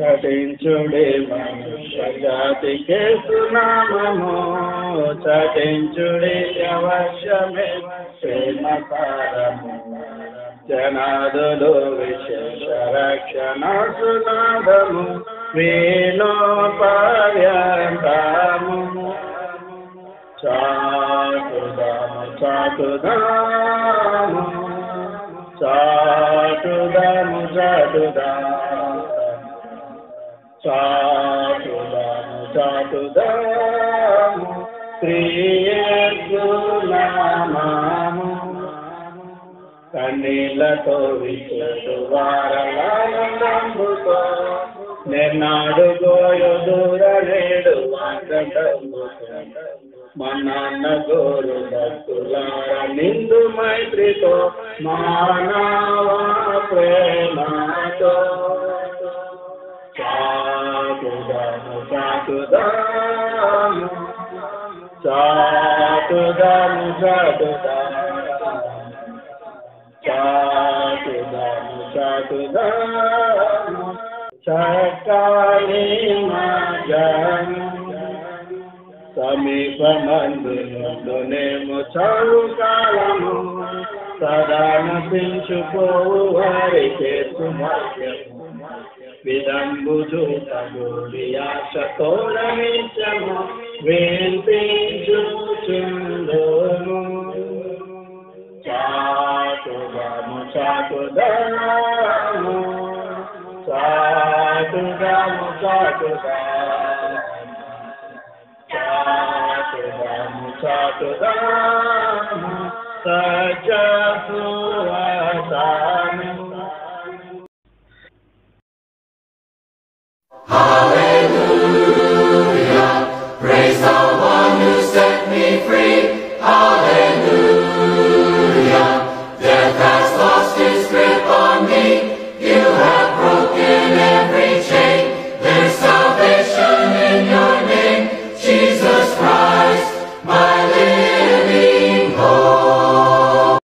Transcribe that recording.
చటించుడే మనుష్య జాతికే సునామము చటించుడే అవశ్యమే ప్రేమ సారము జనాదులు విశేష రక్షణ సునాదము వీణో పర్యంతము చాటుదాము చాటుదాము చాటుదాము చాటుదాము చాటుదాము చాటుదాము ప్రియనామము కన్నీళ్లతో విశేషు వారలానందంబుతో నిన్నాడు గోయు దూర నేడు మా నాన్న గోరు భక్తులార నిండు మైత్రితో మానవ ప్రేమతో చాటుదాము చాటుదాము చాటుదాము చాటుదాము చాటుదాము చాటుదాము చకాలి మజను సమీపమందునేమో చదువు కాలము సదా నశించుకోవు వారికే సుభాగ్యము విదంబు చూతగోడి ఆశతో రమించము వేల్పించుచుందోము చాటుదాము చాటుదాము చాటుదాము చాటుదాము చాటుదాము చాటుదాము సజసు